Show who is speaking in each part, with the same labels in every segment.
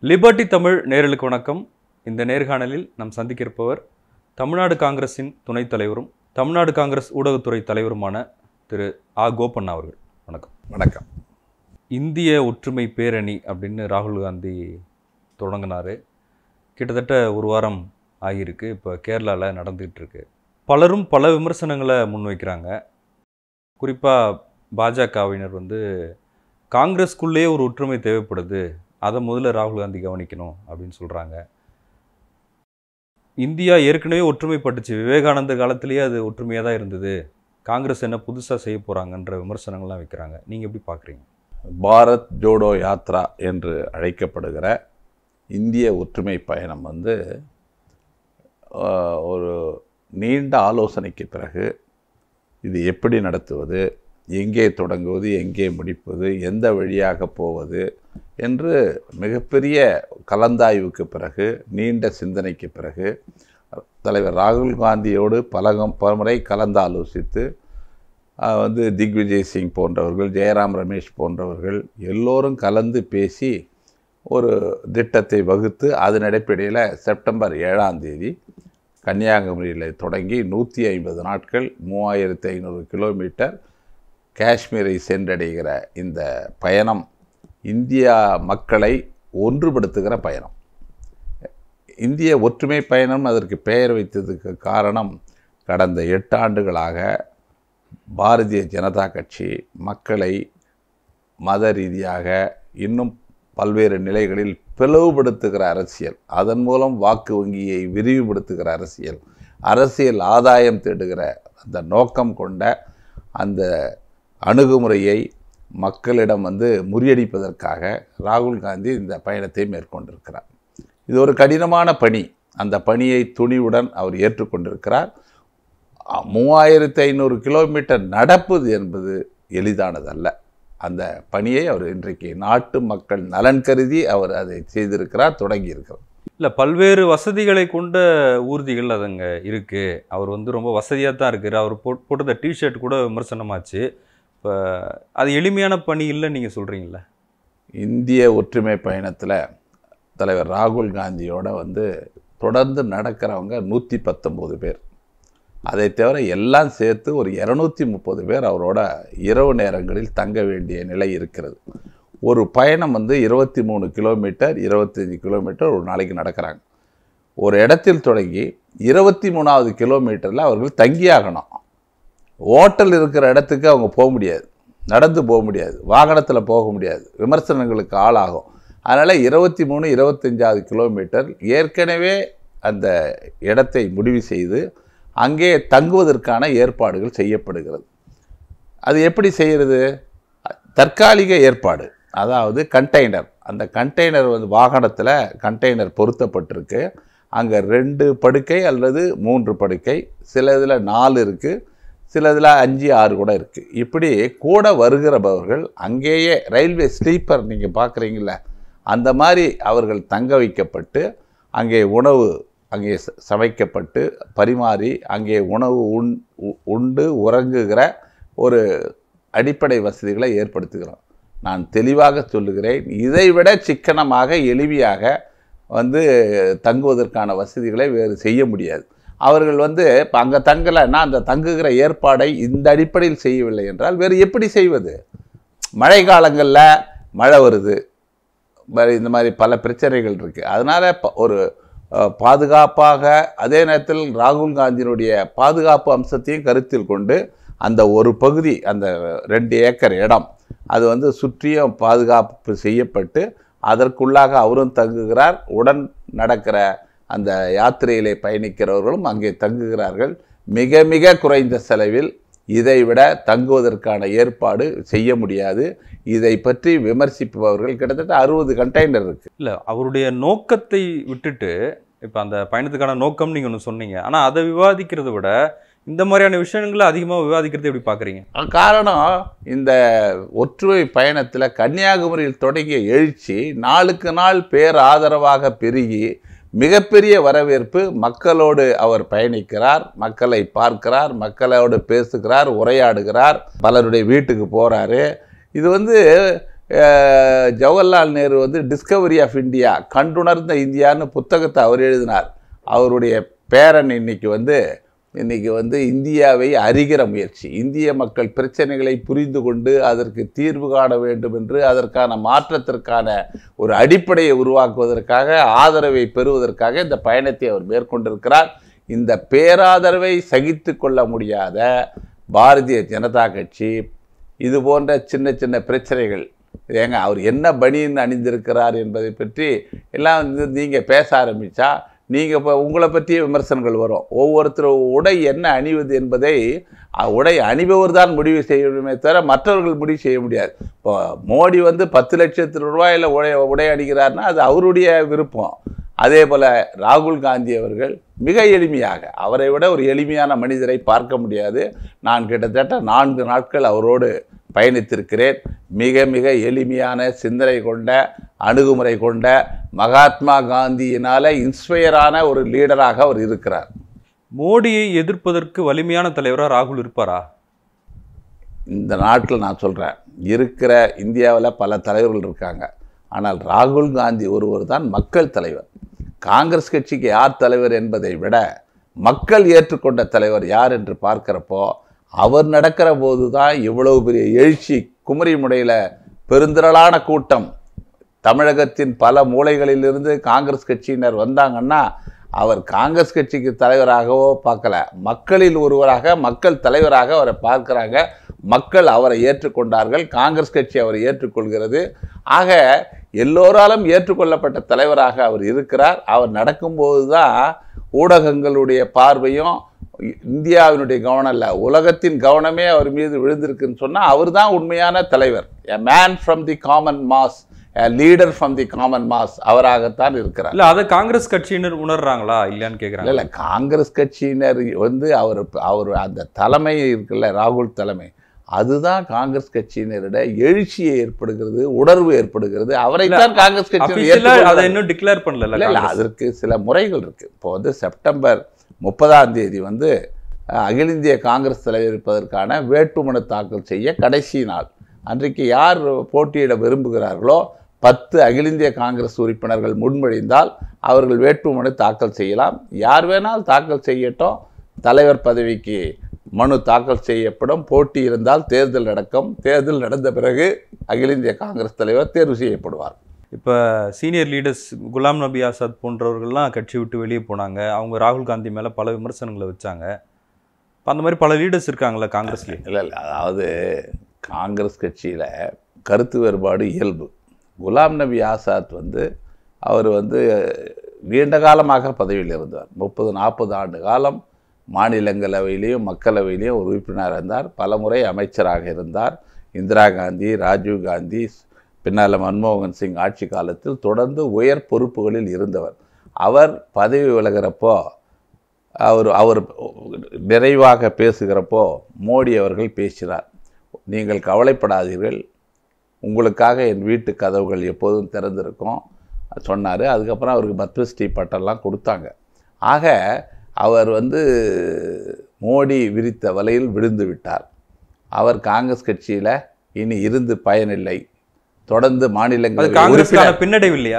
Speaker 1: Liberty Tamil நேயர்களுக்கு வணக்கம் இந்த நேர்காணலில் நாம் சந்திக்க இருப்பவர் தமிழ்நாடு காங்கிரஸின் துணைத் தலைவரும் தமிழ்நாடு காங்கிரஸ் ஊடகத்துறை தலைவருமான திரு ஆ கோபண்ணா அவர்கள் வணக்கம்
Speaker 2: வணக்கம்
Speaker 1: இந்திய ஒற்றுமை பேரணி அப்படின்னு ராகுல் காந்தி தொடங்கினார் கிட்டத்தட்ட ஒரு வாரம் ஆகியிருக்கு இப்போ கேரளாவில் நடந்துகிட்டு இருக்கு பலரும் பல விமர்சனங்களை முன்வைக்கிறாங்க குறிப்பாக பாஜகவினர் வந்து காங்கிரஸ்குள்ளேயே ஒரு ஒற்றுமை தேவைப்படுது அதை முதல்ல ராகுல் காந்தி கவனிக்கணும் அப்படின்னு சொல்கிறாங்க இந்தியா ஏற்கனவே ஒற்றுமைப்பட்டுச்சு விவேகானந்த காலத்திலேயே அது ஒற்றுமையாக தான் இருந்தது காங்கிரஸ் என்ன புதுசாக செய்ய போகிறாங்கன்ற விமர்சனங்கள்லாம் வைக்கிறாங்க நீங்கள் எப்படி பார்க்குறீங்க
Speaker 2: பாரத் ஜோடோ யாத்ரா என்று அழைக்கப்படுகிற இந்திய ஒற்றுமை பயணம் வந்து ஆஹ், ஒரு நீண்ட ஆலோசனைக்கு பிறகு இது எப்படி நடத்துவது எங்கே தொடங்குவது எங்கே முடிப்பது எந்த வழியாக போவது என்று மிகப்பெரிய கலந்தாய்வுக்கு பிறகு நீண்ட சிந்தனைக்கு பிறகு தலைவர் ராகுல் காந்தியோடு பலகம் பலமுறை கலந்தாலோசித்து ஆஹ், வந்து திக்விஜய் சிங் போன்றவர்கள் ஜெயராம் ரமேஷ் போன்றவர்கள் எல்லோரும் கலந்து பேசி ஒரு திட்டத்தை வகுத்து அதன் அடிப்படையில் செப்டம்பர் ஏழாம் தேதி கன்னியாகுமரியில் தொடங்கி நூற்றி ஐம்பது நாட்கள் மூவாயிரத்து ஐநூறு கிலோமீட்டர் காஷ்மீரை சென்றடைகிற இந்த பயணம் இந்தியா மக்களை ஒன்றுபடுத்துகிற பயணம் இந்திய ஒற்றுமை பயணம் அதற்கு பெயர் வைத்ததுக்கு காரணம் கடந்த எட்டு ஆண்டுகளாக பாரதிய ஜனதா கட்சி மக்களை மத ரீதியாக இன்னும் பல்வேறு நிலைகளில் பிளவுபடுத்துகிற அரசியல் அதன் மூலம் வாக்கு வங்கியை விரிவுபடுத்துகிற அரசியல் அரசியல் ஆதாயம் தேடுகிற அந்த நோக்கம் கொண்ட அந்த அணுகுமுறையை மக்களிடம் வந்து முறியடிப்பதற்காக ராகுல் காந்தி இந்த பயணத்தை மேற்கொண்டிருக்கிறார் இது ஒரு கடினமான பணி அந்த பணியை துணிவுடன் அவர் ஏற்றுக்கொண்டிருக்கிறார் அ- மூவாயிரத்து ஐநூறு கிலோமீட்டர் நடப்பது என்பது எளிதானதல்ல அந்த பணியை அவர் இன்றைக்கு நாட்டு மக்கள் நலன் கருதி அவர் அதை செய்திருக்கிறார் தொடங்கியிருக்கிறார்
Speaker 1: இல்லை பல்வேறு வசதிகளை கொண்ட ஊர்திகள் அதுங்க இருக்குது அவர் வந்து ரொம்ப வசதியாக தான் இருக்கார் அவர் போட் போட்டிருந்த டிஷர்ட் கூட விமர்சனமாச்சு இப்போ அது எளிமையான பணி இல்லைன்னு நீங்கள் சொல்கிறீங்களா
Speaker 2: இந்திய ஒற்றுமை பயணத்தில் தலைவர் ராகுல் காந்தியோட வந்து தொடர்ந்து நடக்கிறவங்க நூற்றி பத்தொம்போது பேர் அதை தவிர எல்லாம் சேர்த்து ஒரு இரநூத்தி முப்பது பேர் அவரோட இரவு நேரங்களில் தங்க வேண்டிய நிலை இருக்கிறது ஒரு பயணம் வந்து இருபத்தி மூணு கிலோமீட்டர் இருபத்தஞ்சி கிலோமீட்டர் ஒரு நாளைக்கு நடக்கிறாங்க ஒரு இடத்தில் தொடங்கி இருபத்தி மூணாவது கிலோமீட்டரில் அவர்கள் தங்கியாகணும் ஹோட்டல் இருக்கிற இடத்துக்கு அவங்க போக முடியாது நடந்து போக முடியாது வாகனத்தில் போக முடியாது விமர்சனங்களுக்கு ஆளாகும் அதனால் இருபத்தி மூணு இருபத்தஞ்சாவது கிலோமீட்டர் ஏற்கனவே அந்த இடத்தை முடிவு செய்து அங்கே தங்குவதற்கான ஏற்பாடுகள் செய்யப்படுகிறது அது எப்படி செய்கிறது தற்காலிக ஏற்பாடு அதாவது கண்டெய்னர் அந்த கண்டெய்னர் வந்து வாகனத்தில் கண்டெய்னர் பொருத்தப்பட்டிருக்கு அங்கே ரெண்டு படுக்கை அல்லது மூன்று படுக்கை சில இதில் நாலு இருக்குது சில இதில் அஞ்சு ஆறு கூட இருக்குது இப்படி கூட வருகிறவர்கள் அங்கேயே ரயில்வே ஸ்லீப்பர் நீங்கள் பார்க்குறீங்கள அந்த மாதிரி அவர்கள் தங்க வைக்கப்பட்டு அங்கே உணவு அங்கே ச- சமைக்கப்பட்டு பரிமாறி அங்கே உணவு உண் உ- உண்டு உறங்குகிற ஒரு அடிப்படை வசதிகளை ஏற்படுத்துகிறோம் நான் தெளிவாக சொல்லுகிறேன் இதைவிட சிக்கனமாக எளிமையாக வந்து தங்குவதற்கான வசதிகளை வேறு செய்ய முடியாது அவர்கள் வந்து இப்போ அங்கே தங்கலைன்னா அந்த தங்குகிற ஏற்பாடை இந்த அடிப்படையில் செய்யவில்லை என்றால் வேறு எப்படி செய்வது மழை காலங்களில் மழை வருது மாதிரி இந்த மாதிரி பல பிரச்சனைகள் இருக்குது அதனால் ஒரு அஹ், பாதுகாப்பாக அதே நேரத்தில் ராகுல் காந்தியினுடைய பாதுகாப்பு அம்சத்தையும் கருத்தில் கொண்டு அந்த ஒரு பகுதி அந்த ரெண்டு ஏக்கர் இடம் அது வந்து சுற்றியும் பாதுகாப்பு செய்யப்பட்டு அதற்குள்ளாக அவரும் தங்குகிறார் உடன் நடக்கிற அந்த யாத்திரையிலே பயணிக்கிறவர்களும் அங்கே தங்குகிறார்கள் மிக மிக குறைந்த செலவில் இதைவிட தங்குவதற்கான ஏற்பாடு செய்ய முடியாது இதை பற்றி விமர்சிப்பவர்கள் கிட்டத்தட்ட அறுபது கண்டெய்னர் இருக்கு
Speaker 1: இல்லை அவருடைய நோக்கத்தை விட்டுட்டு இப்போ அந்த பயணத்துக்கான நோக்கம் நீங்கள் ஒன்று சொன்னீங்க ஆனால் அதை விவாதிக்கிறதை விட இந்த மாதிரியான விஷயங்களை அதிகமாக விவாதிக்கிறதை எப்படி பார்க்குறீங்க
Speaker 2: காரணம் இந்த ஒற்றுமை பயணத்தில் கன்னியாகுமரியில் தொடங்கிய எழுச்சி நாளுக்கு நாள் பேர் ஆதரவாக பெருகி மிகப்பெரிய வரவேற்பு மக்களோடு அவர் பயணிக்கிறார் மக்களை பார்க்கிறார் மக்களோடு பேசுகிறார் உரையாடுகிறார் பலருடைய வீட்டுக்கு போகிறாரு இது வந்து அஹ், ஜவஹர்லால் நேரு வந்து டிஸ்கவரி ஆஃப் இந்தியா கண்டுணர்ந்த இந்தியான்னு புத்தகத்தை அவர் எழுதினார் அவருடைய பேரன் இன்னைக்கு வந்து இன்னைக்கு வந்து இந்தியாவை அறிகிற முயற்சி இந்திய மக்கள் பிரச்சனைகளை புரிந்து கொண்டு அதற்கு தீர்வு காண வேண்டும் என்று அதற்கான மாற்றத்திற்கான ஒரு அடிப்படையை உருவாக்குவதற்காக ஆதரவை பெறுவதற்காக இந்த பயணத்தை அவர் மேற்கொண்டிருக்கிறார் இந்த பேராதரவை சகித்து கொள்ள முடியாத பாரதிய ஜனதா கட்சி இது போன்ற சின்ன சின்ன பிரச்சனைகள் ஏங்க அவர் என்ன பனியன் அணிந்திருக்கிறார் என்பதை பற்றி எல்லாம் வந்து நீங்கள் பேச ஆரம்பித்தா நீங்கள் இப்போ உங்களை பற்றிய விமர்சனங்கள் வரும் ஒவ்வொருத்தர் உடை என்ன அணிவது என்பதை அஹ், உடை அணிபவர் தான் முடிவு செய்யணுமே தவிர மற்றவர்கள் முடிவு செய்ய முடியாது இப்போ மோடி வந்து பத்து லட்சத்து ரூபாயில் உடை உடை அணிகிறார்னா அது அவருடைய விருப்பம் அதே போல் ராகுல் காந்தி அவர்கள் மிக எளிமையாக அவரை விட ஒரு எளிமையான மனிதரை பார்க்க முடியாது நான் கிட்டத்தட்ட நான்கு நாட்கள் அவரோடு பயணித்திருக்கிறேன் மிக மிக எளிமையான சிந்தனை கொண்ட அணுகுமுறை கொண்ட மகாத்மா காந்தியினால் இன்ஸ்பயரான ஒரு லீடராக அவர் இருக்கிறார்
Speaker 1: மோடியை எதிர்ப்பதற்கு வலிமையான தலைவரா ராகுல் இருப்பாரா
Speaker 2: இந்த நாட்டில் நான் சொல்கிறேன் இருக்கிற இந்தியாவில் பல தலைவர்கள் இருக்காங்க ஆனால் ராகுல் காந்தி ஒருவர் தான் மக்கள் தலைவர் காங்கிரஸ் கட்சிக்கு யார் தலைவர் என்பதை விட மக்கள் ஏற்றுக்கொண்ட தலைவர் யார் என்று பார்க்கிறப்போ அவர் நடக்கிற போது தான் இவ்வளவு பெரிய எழுச்சி குமரி முனையில் பெருந்திரளான கூட்டம் தமிழகத்தின் பல மூலைகளிலிருந்து காங்கிரஸ் கட்சியினர் வந்தாங்கன்னா அவர் காங்கிரஸ் கட்சிக்கு தலைவராகவோ பார்க்கல மக்களில் ஒருவராக மக்கள் தலைவராக அவரை பார்க்குறாங்க மக்கள் அவரை ஏற்றுக்கொண்டார்கள் காங்கிரஸ் கட்சி அவரை ஏற்றுக்கொள்கிறது ஆக எல்லோராலும் ஏற்றுக்கொள்ளப்பட்ட தலைவராக அவர் இருக்கிறார் அவர் நடக்கும்போது தான் ஊடகங்களுடைய பார்வையும் இந்தியாவினுடைய கவனம் இல்லை உலகத்தின் கவனமே அவர் மீது விழுந்திருக்குன்னு சொன்னால் அவர் தான் உண்மையான தலைவர் a man from the common mass a leader from the common mass அவராகத்தான் இருக்கிறார்
Speaker 1: இல்ல அதை காங்கிரஸ் கட்சியினர் உணர்றாங்களா இல்லையான்னு கேக்குறாங்க
Speaker 2: இல்லை இல்லை காங்கிரஸ் கட்சியினர் வந்து அவர் அவர் அந்த தலைமை இருக்குல்ல ராகுல் தலைமை அதுதான் காங்கிரஸ் கட்சியினரிட எழுச்சியை ஏற்படுகிறது உணர்வு ஏற்படுகிறது அவரைத்தான் காங்கிரஸ் கட்சி
Speaker 1: அபிஷியலா அதை இன்னும் டிக்ளேர் பண்ணல
Speaker 2: இல்லை இல்லை அதற்கு சில முறைகள் இருக்குது இப்போ வந்து செப்டம்பர் முப்பதாம் தேதி வந்து அஹ், அகில இந்திய காங்கிரஸ் தலைவர் இருப்பதற்கான வேட்புமனு தாக்கல் செய்ய கடைசி நாள் அன்றைக்கு யார் போட்டியிட விரும்புகிறார்களோ பத்து அகில இந்திய காங்கிரஸ் உறுப்பினர்கள் முன்மொழிந்தால் அவர்கள் வேட்புமனு தாக்கல் செய்யலாம் யார் வேணால் தாக்கல் செய்யட்டும் தலைவர் பதவிக்கு மனு தாக்கல் செய்யப்படும் போட்டி இருந்தால் தேர்தல் நடக்கும் தேர்தல் நடந்த பிறகு அகில இந்திய காங்கிரஸ் தலைவர் தேர்வு செய்யப்படுவார்
Speaker 1: இப்போ சீனியர் லீடர்ஸ் குலாம் நபி ஆசாத் போன்றவர்கள்லாம் கட்சி விட்டு வெளியே போனாங்க அவங்க ராகுல் காந்தி மேலே பல விமர்சனங்களை வச்சாங்க இப்ப அந்த மாதிரி பல லீடர்ஸ் இருக்காங்கல்ல காங்கிரஸ்லேயே
Speaker 2: இல்லை இல்லை அதாவது காங்கிரஸ் கட்சியில் கருத்து வேறுபாடு இயல்பு குலாம் நபி ஆசாத் வந்து அவர் வந்து நீண்ட காலமாக பதவியில் இருந்தார் முப்பது நாற்பது ஆண்டு காலம் மாநிலங்களவையிலையும் மக்களவையிலையும் ஒரு உறுப்பினராக இருந்தார் பலமுறை அமைச்சராக இருந்தார் இந்திரா காந்தி ராஜீவ் காந்தி பின்னால் மன்மோகன் சிங் ஆட்சி காலத்தில் தொடர்ந்து உயர் பொறுப்புகளில் இருந்தவர் அவர் பதவி விலகிறப்போ அவர் அவர் நிறைவாக பேசுகிறப்போ மோடி அவர்கள் பேசினார் நீங்கள் கவலைப்படாதீர்கள் உங்களுக்காக என் வீட்டு கதவுகள் எப்போதும் திறந்திருக்கும் சொன்னார் அதுக்கப்புறம் அவருக்கு பத்மஸ்ரீ பட்டம்லாம் கொடுத்தாங்க ஆக அவர் வந்து மோடி விரித்த வலையில் விழுந்து விட்டார் அவர் காங்கிரஸ் கட்சியில் இனி இருந்து பயனில்லை தொடர்ந்து
Speaker 1: அது
Speaker 2: மாநிலங்கள்
Speaker 1: காங்கிரஸ்க்கான பின்னடைவு இல்லையா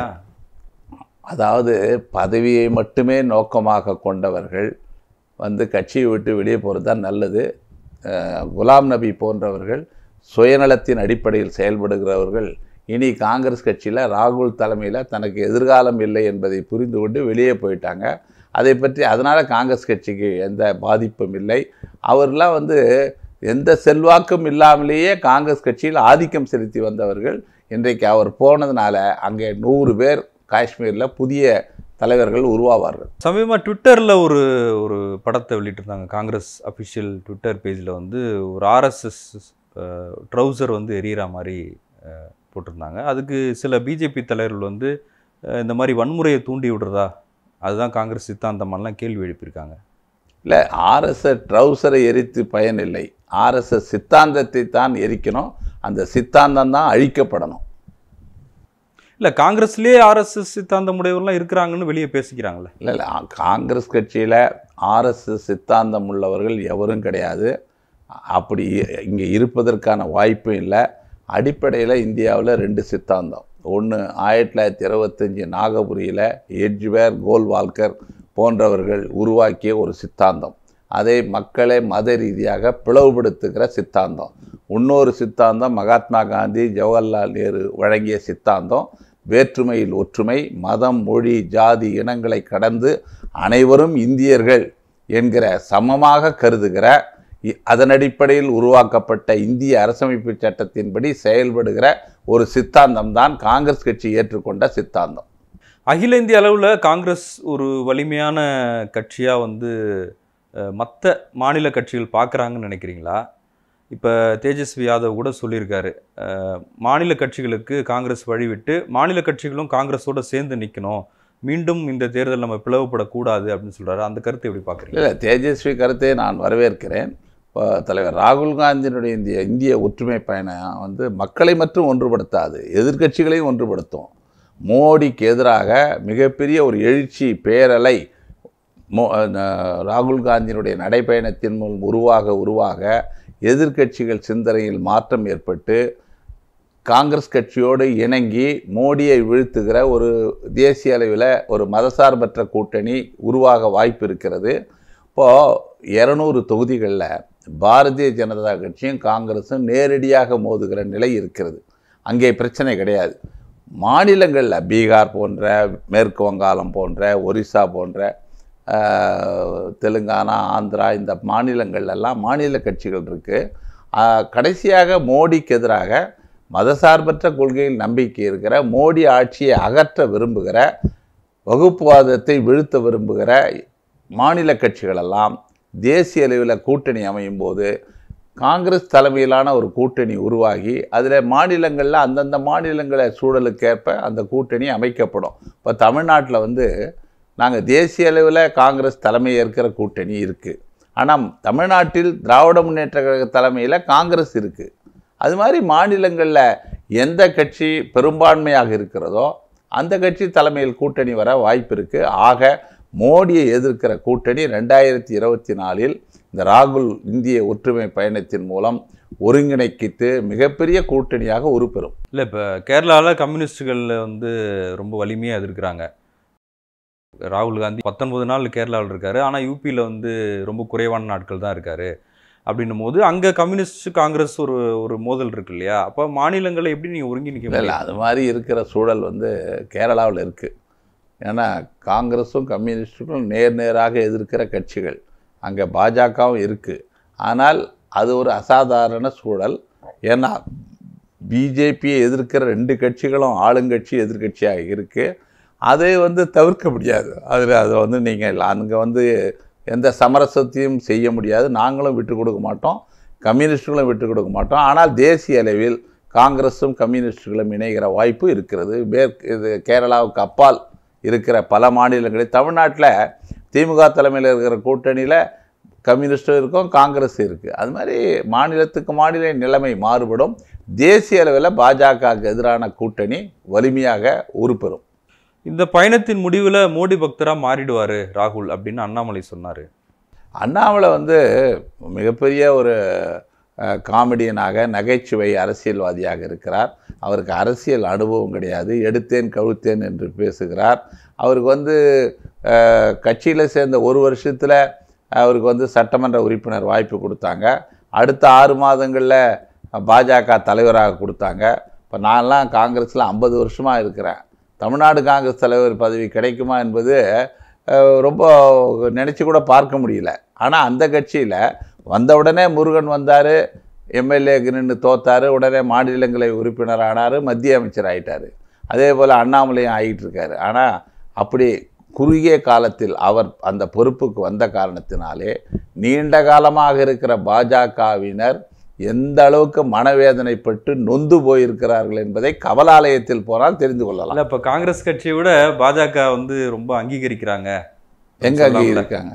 Speaker 2: அதாவது பதவியை மட்டுமே நோக்கமாக கொண்டவர்கள் வந்து கட்சியை விட்டு வெளியே போகிறது தான் நல்லது அஹ், குலாம் நபி போன்றவர்கள் சுயநலத்தின் அடிப்படையில் செயல்படுகிறவர்கள் இனி காங்கிரஸ் கட்சியில் ராகுல் தலைமையில் தனக்கு எதிர்காலம் இல்லை என்பதை புரிந்து கொண்டு வெளியே போயிட்டாங்க அதை பற்றி அதனால் காங்கிரஸ் கட்சிக்கு எந்த பாதிப்பும் இல்லை அவர்லாம் வந்து எந்த செல்வாக்கும் இல்லாமலேயே காங்கிரஸ் கட்சியில் ஆதிக்கம் செலுத்தி வந்தவர்கள் இன்றைக்கு அவர் போனதுனால அங்கே நூறு பேர் காஷ்மீரில் புதிய தலைவர்கள் உருவாவார்கள்
Speaker 1: சமீபமாக ட்விட்டரில் ஒரு ஒரு படத்தை வெளியிட்டிருந்தாங்க காங்கிரஸ் அஃபிஷியல் ட்விட்டர் பேஜில் வந்து ஒரு ஆர்எஸ்எஸ் ட்ரௌசர் வந்து எரியிற மாதிரி அஹ், போட்டிருந்தாங்க அதுக்கு சில பிஜேபி தலைவர்கள் வந்து அஹ், இந்த மாதிரி வன்முறையை தூண்டி விடுறதா அதுதான் காங்கிரஸ் சித்தாந்தமெல்லாம் கேள்வி எழுப்பியிருக்காங்க
Speaker 2: இல்லை ஆர்எஸ்எஸ் ட்ரௌசரை எரித்து பயனில்லை ஆர்எஸ்எஸ் சித்தாந்தத்தை தான் எரிக்கணும் அந்த சித்தாந்தம் தான் அழிக்கப்படணும்
Speaker 1: இல்லை காங்கிரஸ்லேயே ஆர்எஸ்எஸ் சித்தாந்தம் உடையவர்லாம் இருக்கிறாங்கன்னு வெளியே பேசிக்கிறாங்களே
Speaker 2: இல்லை இல்லை ஆ- காங்கிரஸ் கட்சியில் ஆர்எஸ்எஸ் சித்தாந்தம் உள்ளவர்கள் எவரும் கிடையாது அப்படி இங்கே இருப்பதற்கான வாய்ப்பும் இல்லை அடிப்படையில் இந்தியாவில் ரெண்டு சித்தாந்தம் ஒன்று ஆயிரத்தி தொள்ளாயிரத்தி இருபத்தஞ்சி நாகபுரியில் எட்ஜ்வேர் கோல்வால்கர் போன்றவர்கள் உருவாக்கிய ஒரு சித்தாந்தம் அதை மக்களை மத ரீதியாக பிளவுபடுத்துகிற சித்தாந்தம் இன்னொரு சித்தாந்தம் மகாத்மா காந்தி ஜவஹர்லால் நேரு வழங்கிய சித்தாந்தம் வேற்றுமையில் ஒற்றுமை மதம் மொழி ஜாதி இனங்களை கடந்து அனைவரும் இந்தியர்கள் என்கிற சமமாக கருதுகிற இ- அதன் அடிப்படையில் உருவாக்கப்பட்ட இந்திய அரசமைப்பு சட்டத்தின்படி செயல்படுகிற ஒரு சித்தாந்தம் தான் காங்கிரஸ் கட்சி ஏற்றுக்கொண்ட சித்தாந்தம்
Speaker 1: அகில இந்திய அளவில் காங்கிரஸ் ஒரு வலிமையான கட்சியாக வந்து மற்ற மாநில கட்சிகள் பார்க்குறாங்கன்னு நினைக்கிறீங்களா இப்போ தேஜஸ்வி யாதவ் கூட சொல்லியிருக்காரு அஹ், மாநில கட்சிகளுக்கு காங்கிரஸ் வழிவிட்டு மாநில கட்சிகளும் காங்கிரஸோட சேர்ந்து நிற்கணும் மீண்டும் இந்த தேர்தல் நம்ம பிளவுபடக்கூடாது அப்படின்னு சொல்றாரு அந்த கருத்தை எப்படி பார்க்குறீங்க
Speaker 2: இல்லை தேஜஸ்வி கருத்தை நான் வரவேற்கிறேன் இப்போ தலைவர் ராகுல் காந்தியினுடைய இந்திய இந்திய ஒற்றுமை பயணம் வந்து மக்களை மட்டும் ஒன்றுபடுத்தாது எதிர்க்கட்சிகளையும் ஒன்றுபடுத்தும் மோடிக்கு எதிராக மிகப்பெரிய ஒரு எழுச்சி பேரலை மோ அஹ் ராகுல் காந்தியினுடைய நடைப்பயணத்தின் மூலம் உருவாக உருவாக எதிர்க்கட்சிகள் சிந்தனையில் மாற்றம் ஏற்பட்டு காங்கிரஸ் கட்சியோடு இணங்கி மோடியை வீழ்த்துகிற ஒரு தேசிய அளவில் ஒரு மதசார்பற்ற கூட்டணி உருவாக வாய்ப்பு இருக்கிறது இப்போது இரநூறு தொகுதிகளில் பாரதிய ஜனதா கட்சியும் காங்கிரஸும் நேரடியாக மோதுகிற நிலை இருக்கிறது அங்கே பிரச்சனை கிடையாது மாநிலங்களில் பீகார் போன்ற மேற்கு வங்காளம் போன்ற ஒரிசா போன்ற ஆஹ், தெலுங்கானா ஆந்திரா இந்த மாநிலங்கள்லாம் மாநில கட்சிகள் இருக்குது கடைசியாக மோடிக்கு எதிராக மதசார்பற்ற கொள்கையில் நம்பிக்கை இருக்கிற மோடி ஆட்சியை அகற்ற விரும்புகிற வகுப்புவாதத்தை வீழ்த்த விரும்புகிற மாநில கட்சிகளெல்லாம் தேசிய அளவில் கூட்டணி அமையும் போது காங்கிரஸ் தலைமையிலான ஒரு கூட்டணி உருவாகி அதில் மாநிலங்களில் அந்தந்த மாநிலங்களை சூழலுக்கேற்ப அந்த கூட்டணி அமைக்கப்படும் இப்போ தமிழ்நாட்டில் வந்து நாங்கள் தேசிய அளவில் காங்கிரஸ் தலைமை ஏற்கிற கூட்டணி இருக்குது ஆனால் தமிழ்நாட்டில் திராவிட முன்னேற்ற கழக தலைமையில் காங்கிரஸ் இருக்குது அது மாதிரி மாநிலங்களில் எந்த கட்சி பெரும்பான்மையாக இருக்கிறதோ அந்த கட்சி தலைமையில் கூட்டணி வர வாய்ப்பு இருக்குது ஆக மோடியை எதிர்க்கிற கூட்டணி ரெண்டாயிரத்தி இருபத்தி நாலில் இந்த ராகுல் இந்திய ஒற்றுமை பயணத்தின் மூலம் ஒருங்கிணைக்கிட்டு மிகப்பெரிய கூட்டணியாக உருப்பெறும்
Speaker 1: இல்லை இப்போ கேரளாவில் கம்யூனிஸ்டுகள் வந்து ரொம்ப வலிமையாக எதிர்க்கிறாங்க ராகுல் காந்தி பத்தொன்பது நாள் கேரளாவில் இருக்காரு ஆனால் யூபியில் வந்து ரொம்ப குறைவான நாட்கள் தான் இருக்காரு அப்படின்னும் போது அங்கே கம்யூனிஸ்ட் காங்கிரஸ் ஒரு ஒரு மோதல் இருக்கு இல்லையா அப்போ மாநிலங்களை எப்படி நீங்கள் ஒருங்கிணைக்க
Speaker 2: இல்லை இல்லை
Speaker 1: முடியும்
Speaker 2: அது மாதிரி இருக்கிற சூழல் வந்து கேரளாவில் இருக்குது ஏன்னா காங்கிரஸும் கம்யூனிஸ்டுக்கும் நேர் நேராக எதிர்க்கிற கட்சிகள் அங்கே பாஜகவும் இருக்குது ஆனால் அது ஒரு அசாதாரண சூழல் ஏன்னா பிஜேபியை எதிர்க்கிற ரெண்டு கட்சிகளும் ஆளுங்கட்சி எதிர்க்கட்சியாக இருக்குது அதை வந்து தவிர்க்க முடியாது அதில் அதை வந்து நீங்கள் அங்கே வந்து எந்த சமரசத்தையும் செய்ய முடியாது நாங்களும் விட்டு கொடுக்க மாட்டோம் கம்யூனிஸ்டுகளும் விட்டு கொடுக்க மாட்டோம் ஆனால் தேசிய அளவில் காங்கிரஸும் கம்யூனிஸ்டுகளும் இணைகிற வாய்ப்பு இருக்கிறது மேற்கு இது கேரளாவுக்கு அப்பால் இருக்கிற பல மாநிலங்களில் தமிழ்நாட்டில் திமுக தலைமையில் இருக்கிற கூட்டணியில் கம்யூனிஸ்டும் இருக்கும் காங்கிரஸ் இருக்குது அது மாதிரி மாநிலத்துக்கு மாநில நிலைமை மாறுபடும் தேசிய அளவில் பாஜகவுக்கு எதிரான கூட்டணி வலிமையாக உருப்பெறும்
Speaker 1: இந்த பயணத்தின் முடிவில் மோடி பக்தராக மாறிடுவார் ராகுல் அப்படின்னு அண்ணாமலை சொன்னார்
Speaker 2: அண்ணாமலை வந்து மிகப்பெரிய ஒரு அஹ், காமெடியனாக நகைச்சுவை அரசியல்வாதியாக இருக்கிறார் அவருக்கு அரசியல் அனுபவம் கிடையாது எடுத்தேன் கழுத்தேன் என்று பேசுகிறார் அவருக்கு வந்து கட்சியில் சேர்ந்த ஒரு வருஷத்தில் அவருக்கு வந்து சட்டமன்ற உறுப்பினர் வாய்ப்பு கொடுத்தாங்க அடுத்த ஆறு மாதங்களில் பாஜக தலைவராக கொடுத்தாங்க இப்போ நான்லாம் காங்கிரஸில் ஐம்பது வருஷமாக இருக்கிறேன் தமிழ்நாடு காங்கிரஸ் தலைவர் பதவி கிடைக்குமா என்பது அஹ், ரொம்ப நினச்சி கூட பார்க்க முடியல ஆனால் அந்த கட்சியில் வந்த உடனே முருகன் வந்தார் எம்எல்ஏக்கு நின்று தோத்தார் உடனே மாநிலங்களை உறுப்பினர் ஆனார் மத்திய அமைச்சர் ஆயிட்டார் அதே போல் அண்ணாமலையும் ஆகிட்டு இருக்காரு ஆனால் அப்படி குறுகிய காலத்தில் அவர் அந்த பொறுப்புக்கு வந்த காரணத்தினாலே நீண்ட காலமாக இருக்கிற பாஜகவினர் எந்த அளவுக்கு மனவேதனைப்பட்டு நொந்து போயிருக்கிறார்கள் என்பதை கவலாலயத்தில் போனால் தெரிந்து கொள்ளலாம்
Speaker 1: இல்லை இப்போ காங்கிரஸ் கட்சியை விட பாஜக வந்து ரொம்ப அங்கீகரிக்கிறாங்க
Speaker 2: எங்க அங்கே
Speaker 1: சொல்லாமல.
Speaker 2: இருக்காங்க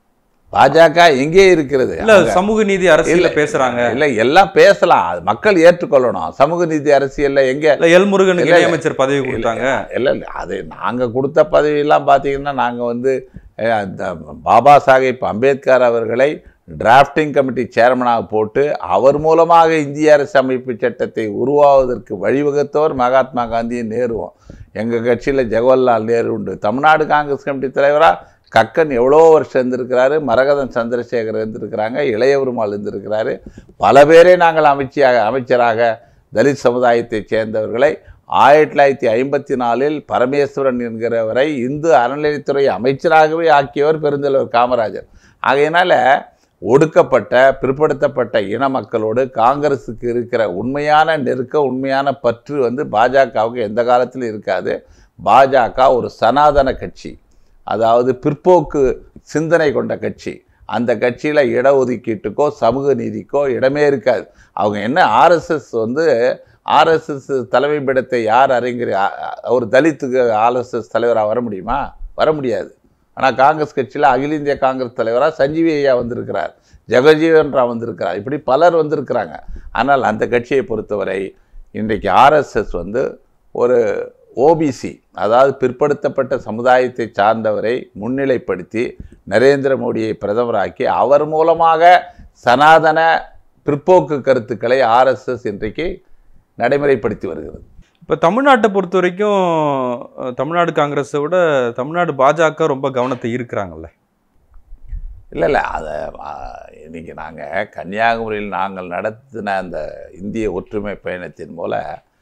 Speaker 2: பாஜக எங்கே இருக்கிறது
Speaker 1: இல்ல சமூக நீதி அரசியல
Speaker 2: இல்ல.
Speaker 1: பேசுறாங்க
Speaker 2: இல்லை எல்லாம் பேசலாம் அது மக்கள் ஏற்றுக்கொள்ளணும் சமூக நீதி அரசியல்ல எங்க
Speaker 1: இல்ல எல் முருகனுக்கு
Speaker 2: இல்ல,
Speaker 1: இணையமைச்சர் பதவி கொடுத்தாங்க
Speaker 2: இல்லை இல்லை அது நாங்கள் கொடுத்த பதவியெல்லாம் பார்த்தீங்கன்னா நாங்கள் வந்து அஹ், அந்த பாபா சாஹேப் அம்பேத்கர் அவர்களை டிராஃப்டிங் கமிட்டி சேர்மனாக போட்டு அவர் மூலமாக இந்திய அரசமைப்பு சட்டத்தை உருவாவதற்கு வழிவகுத்தவர் மகாத்மா காந்தியும் நேருவும் எங்கள் கட்சியில் ஜவஹர்லால் நேரு உண்டு தமிழ்நாடு காங்கிரஸ் கமிட்டி தலைவராக கக்கன் எவ்வளோ வருஷம் இருந்திருக்கிறாரு மரகதன் சந்திரசேகர் இருந்திருக்கிறாங்க இளையவருமாள் இருந்திருக்கிறாரு பல பேரை நாங்கள் அமைச்சியாக அமைச்சராக தலித் சமுதாயத்தைச் சேர்ந்தவர்களை ஆயிரத்தி தொள்ளாயிரத்தி ஐம்பத்தி நாலில் பரமேஸ்வரன் என்கிறவரை இந்து அறநிலையத்துறை அமைச்சராகவே ஆக்கியவர் பெருந்தலைவர் காமராஜர் ஆகையினால ஒடுக்கப்பட்ட பிற்படுத்தப்பட்ட இன மக்களோடு காங்கிரஸுக்கு இருக்கிற உண்மையான நெருக்கம் உண்மையான பற்று வந்து பாஜகவுக்கு எந்த காலத்திலும் இருக்காது பாஜக ஒரு சனாதன கட்சி அதாவது பிற்போக்கு சிந்தனை கொண்ட கட்சி அந்த கட்சியில் இடஒதுக்கீட்டுக்கோ சமூக நீதிக்கோ இடமே இருக்காது அவங்க என்ன ஆர்எஸ்எஸ் வந்து ஆர்எஸ்எஸ் தலைமை பீடத்தை யார் அறிஞர் ஒரு தலித்துக்கு ஆர்எஸ்எஸ் தலைவராக வர முடியுமா வர முடியாது ஆனால் காங்கிரஸ் கட்சியில் அகில இந்திய காங்கிரஸ் தலைவராக சஞ்சீவி ஐயா வந்திருக்கிறார் ஜெகஜீவன் ராம் வந்திருக்கிறார் இப்படி பலர் வந்திருக்கிறாங்க ஆனால் அந்த கட்சியை பொறுத்தவரை இன்றைக்கு ஆர்எஸ்எஸ் வந்து ஒரு ஓபிசி அதாவது பிற்படுத்தப்பட்ட சமுதாயத்தை சார்ந்தவரை முன்னிலைப்படுத்தி நரேந்திர மோடியை பிரதமராக்கி அவர் மூலமாக சனாதன பிற்போக்கு கருத்துக்களை ஆர்எஸ்எஸ் இன்றைக்கு நடைமுறைப்படுத்தி வருகிறது
Speaker 1: இப்போ தமிழ்நாட்டை பொறுத்த வரைக்கும் அஹ், தமிழ்நாடு காங்கிரஸை விட தமிழ்நாடு பாஜக ரொம்ப கவனத்தை ஈர்க்கிறாங்கல்ல
Speaker 2: இல்லை இல்லை அதை இன்னைக்கு நாங்கள் கன்னியாகுமரியில் நாங்கள் நடத்தின அந்த இந்திய ஒற்றுமை பயணத்தின் மூல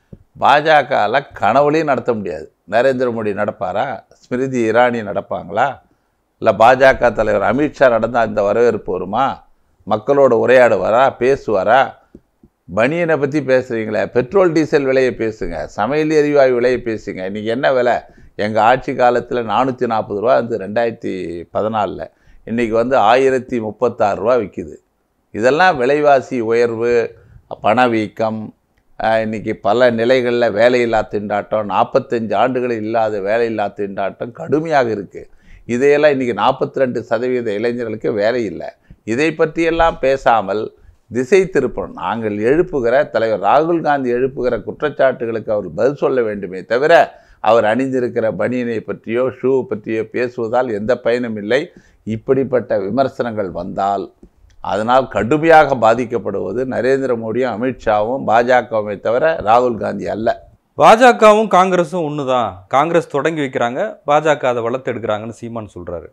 Speaker 2: பாஜகவில் கனவுலையும் நடத்த முடியாது நரேந்திர மோடி நடப்பாரா ஸ்மிருதி இரானி நடப்பாங்களா இல்லை பாஜக தலைவர் அமித்ஷா நடந்தால் இந்த வரவேற்பு வருமா மக்களோட உரையாடுவாரா பேசுவாரா பனியனை பற்றி பேசுகிறீங்களே பெட்ரோல் டீசல் விலையை பேசுங்க சமையல் எரிவாயு விலையை பேசுங்க இன்றைக்கி என்ன விலை எங்கள் ஆட்சி காலத்தில் நானூற்றி நாற்பது ரூபா வந்து ரெண்டாயிரத்தி பதினாலில் இன்றைக்கி வந்து ஆயிரத்தி முப்பத்தாறு ரூபா விற்கிது இதெல்லாம் விலைவாசி உயர்வு பணவீக்கம் ஆஹ், இன்னைக்கு பல நிலைகளில் வேலையில்லா திண்டாட்டம் நாற்பத்தஞ்சு ஆண்டுகள் இல்லாத வேலையில்லா திண்டாட்டம் கடுமையாக இருக்குது இதையெல்லாம் இன்றைக்கி நாற்பத்தி ரெண்டு சதவீத இளைஞர்களுக்கு வேலை இல்லை இதை பற்றியெல்லாம் பேசாமல் திசை திருப்பணும் நாங்கள் எழுப்புகிற தலைவர் ராகுல் காந்தி எழுப்புகிற குற்றச்சாட்டுகளுக்கு அவர் பதில் சொல்ல வேண்டுமே தவிர அவர் அணிந்திருக்கிற பனியனை பற்றியோ ஷூ பற்றியோ பேசுவதால் எந்த பயனும் இல்லை இப்படிப்பட்ட விமர்சனங்கள் வந்தால் அதனால் கடுமையாக பாதிக்கப்படுவது நரேந்திர மோடியும் அமித்ஷாவும் பாஜகவை தவிர ராகுல் காந்தி அல்ல
Speaker 1: பாஜகவும் காங்கிரஸும் ஒன்று தான் காங்கிரஸ் தொடங்கி வைக்கிறாங்க பாஜக அதை வளர்த்தெடுக்கிறாங்கன்னு சீமான் சொல்கிறாரு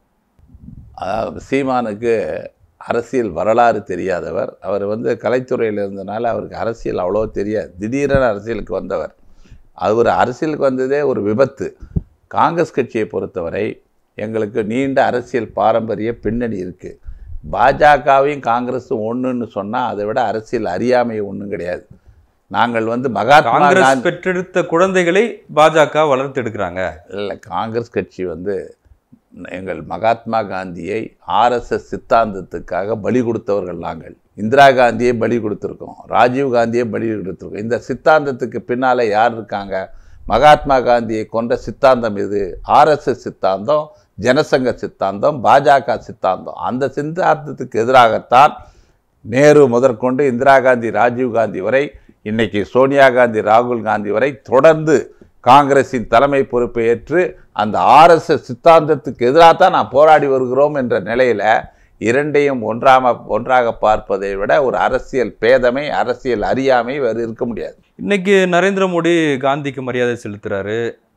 Speaker 2: அதாவது சீமானுக்கு அரசியல் வரலாறு தெரியாதவர் அவர் வந்து கலைத்துறையில் இருந்தனால அவருக்கு அரசியல் அவ்வளோ தெரியாது திடீரென அரசியலுக்கு வந்தவர் அவர் அரசியலுக்கு வந்ததே ஒரு விபத்து காங்கிரஸ் கட்சியை பொறுத்தவரை எங்களுக்கு நீண்ட அரசியல் பாரம்பரிய பின்னணி இருக்குது பாஜகவையும் காங்கிரஸும் ஒன்றுன்னு சொன்னால் அதை விட அரசியல் அறியாமை ஒன்றும் கிடையாது நாங்கள் வந்து மகாத்மா
Speaker 1: காங்கிரஸ்
Speaker 2: காந்தி
Speaker 1: பெற்றெடுத்த குழந்தைகளை பாஜக வளர்த்தெடுக்கிறாங்க
Speaker 2: இல்லை காங்கிரஸ் கட்சி வந்து எங்கள் மகாத்மா காந்தியை ஆர்எஸ்எஸ் சித்தாந்தத்துக்காக பலி கொடுத்தவர்கள் நாங்கள் இந்திரா காந்தியை பலி கொடுத்துருக்கோம் ராஜீவ் காந்தியை பலி கொடுத்துருக்கோம் இந்த சித்தாந்தத்துக்கு பின்னால் யார் இருக்காங்க மகாத்மா காந்தியை கொண்ட சித்தாந்தம் இது ஆர்எஸ்எஸ் சித்தாந்தம் ஜனசங்க சித்தாந்தம் பாஜக சித்தாந்தம் அந்த சித்தாந்தத்துக்கு எதிராகத்தான் நேரு முதற்கொண்டு இந்திரா காந்தி ராஜீவ் காந்தி வரை இன்னைக்கு சோனியா காந்தி ராகுல் காந்தி வரை தொடர்ந்து காங்கிரஸின் தலைமை பொறுப்பை ஏற்று அந்த ஆர்எஸ்எஸ் சித்தாந்தத்துக்கு எதிராக தான் நான் போராடி வருகிறோம் என்ற நிலையில் இரண்டையும் ஒன்றாம ஒன்றாக பார்ப்பதை விட ஒரு அரசியல் பேதமை அரசியல் அறியாமை வேறு இருக்க முடியாது
Speaker 1: இன்னைக்கு நரேந்திர மோடி காந்திக்கு மரியாதை செலுத்துறாரு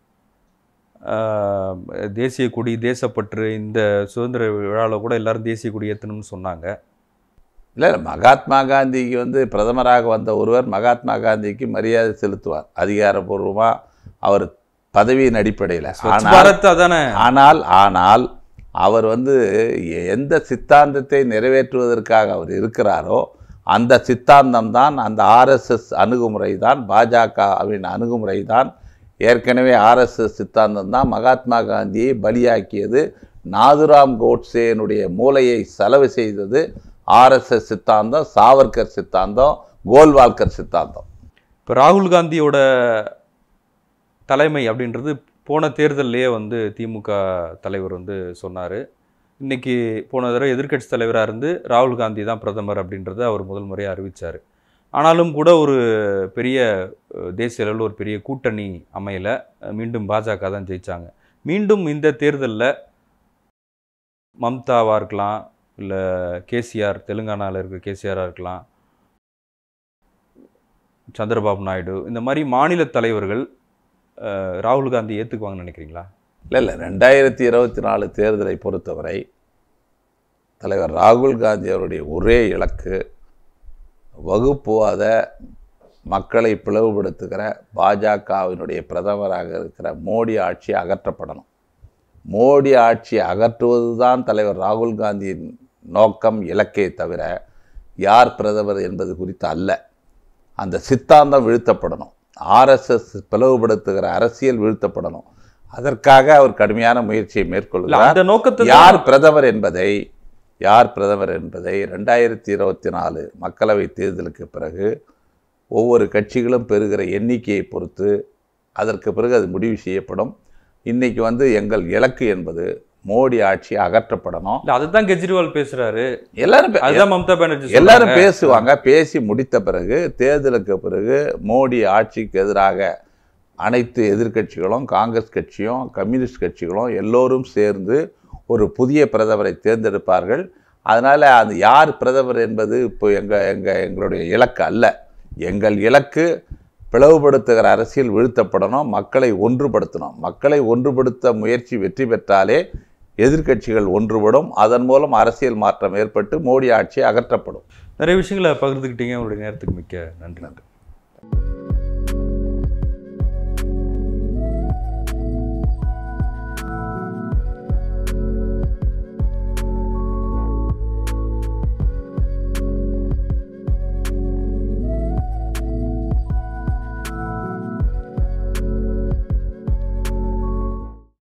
Speaker 1: ஆஹ், தேசிய கொடி தேசப்பற்று இந்த சுதந்திர விழாவில் கூட எல்லாரும் தேசிய கொடி ஏற்றணும்னு சொன்னாங்க
Speaker 2: இல்லை மகாத்மா காந்திக்கு வந்து பிரதமராக வந்த ஒருவர் மகாத்மா காந்திக்கு மரியாதை செலுத்துவார் அதிகாரப்பூர்வமாக அவர் பதவியின் அடிப்படையில்
Speaker 1: ஸ்வச்
Speaker 2: ஆனால்
Speaker 1: பாரத் அதானே
Speaker 2: ஆனால் ஆனால் அவர் வந்து எந்த சித்தாந்தத்தை நிறைவேற்றுவதற்காக அவர் இருக்கிறாரோ அந்த சித்தாந்தம் தான் அந்த ஆர்எஸ்எஸ் அணுகுமுறை தான் பாஜகவின் அணுகுமுறை தான் ஏற்கனவே ஆர்எஸ்எஸ் சித்தாந்தம் தான் மகாத்மா காந்தியை பலியாக்கியது நாதுராம் கோட்சேனுடைய மூளையை செலவு செய்தது ஆர்எஸ்எஸ் சித்தாந்தம் சாவர்கர் சித்தாந்தம் கோல்வால்கர் சித்தாந்தம்
Speaker 1: இப்போ ராகுல் காந்தியோட தலைமை அப்படின்றது போன தேர்தல்லையே வந்து திமுக தலைவர் வந்து சொன்னார் இன்னைக்கு போன தடவை எதிர்க்கட்சி தலைவராக இருந்து ராகுல் காந்தி தான் பிரதமர் அப்படின்றத அவர் முதல் முறையாக அறிவித்தார் ஆனாலும் கூட ஒரு பெரிய அஹ், தேசிய அளவில் ஒரு பெரிய கூட்டணி அமையல அஹ், மீண்டும் பாஜக தான் ஜெயிச்சாங்க மீண்டும் இந்த தேர்தலில் மம்தாவாக இருக்கலாம் இல்லை கேசிஆர் தெலுங்கானாவில் இருக்கிற கேசிஆராக இருக்கலாம் சந்திரபாபு நாயுடு இந்த மாதிரி மாநில தலைவர்கள் அஹ், ராகுல் காந்தி ஏற்றுக்குவாங்கன்னு நினைக்கிறீங்களா
Speaker 2: இல்லை இல்லை ரெண்டாயிரத்தி இருபத்தி நாலு தேர்தலை பொறுத்தவரை தலைவர் ராகுல் காந்தி அவருடைய ஒரே இலக்கு வகுப்புவாத மக்களை பிளவுபடுத்துகிற பாஜகவினுடைய பிரதமராக இருக்கிற மோடி ஆட்சி அகற்றப்படணும் மோடி ஆட்சியை அகற்றுவது தான் தலைவர் ராகுல் காந்தியின் நோக்கம் இலக்கே தவிர யார் பிரதமர் என்பது குறித்து அல்ல அந்த சித்தாந்தம் வீழ்த்தப்படணும் ஆர்எஸ்எஸ் பிளவுபடுத்துகிற அரசியல் வீழ்த்தப்படணும் அதற்காக அவர் கடுமையான முயற்சியை
Speaker 1: இல்ல
Speaker 2: மேற்கொள்கிறார்
Speaker 1: அந்த நோக்கத்தை
Speaker 2: யார் பிரதமர் என்பதை யார் பிரதமர் என்பதை ரெண்டாயிரத்தி இருபத்தி நாலு மக்களவை தேர்தலுக்கு பிறகு ஒவ்வொரு கட்சிகளும் பெறுகிற எண்ணிக்கையை பொறுத்து அதற்கு பிறகு அது முடிவு செய்யப்படும் இன்னைக்கு வந்து எங்கள் இலக்கு என்பது மோடி ஆட்சி அகற்றப்படணும்
Speaker 1: இல்ல அதுதான் கெஜ்ரிவால் பேசுறாரு
Speaker 2: எல்லாரும் பே-
Speaker 1: அதுதான் மம்தா பானர்ஜி
Speaker 2: எல்லாரும்
Speaker 1: சொல்றாங்க.
Speaker 2: பேசுவாங்க பேசி முடித்த பிறகு தேர்தலுக்கு பிறகு மோடி ஆட்சிக்கு எதிராக அனைத்து எதிர்க்கட்சிகளும் காங்கிரஸ் கட்சியும் கம்யூனிஸ்ட் கட்சிகளும் எல்லோரும் சேர்ந்து ஒரு புதிய பிரதமரை தேர்ந்தெடுப்பார்கள் அதனால் அது யார் பிரதமர் என்பது இப்போ எங்கள் எங்கள் எங்களுடைய இலக்கு அல்ல எங்கள் இலக்கு பிளவுபடுத்துகிற அரசியல் வீழ்த்தப்படணும் மக்களை ஒன்றுபடுத்தணும் மக்களை ஒன்றுபடுத்த முயற்சி வெற்றி பெற்றாலே எதிர்க்கட்சிகள் ஒன்றுபடும் அதன் மூலம் அரசியல் மாற்றம் ஏற்பட்டு மோடி ஆட்சி அகற்றப்படும்
Speaker 1: நிறைய விஷயங்களை பகிர்ந்துக்கிட்டீங்க உங்களுடைய நேரத்துக்கு மிக்க நன்றி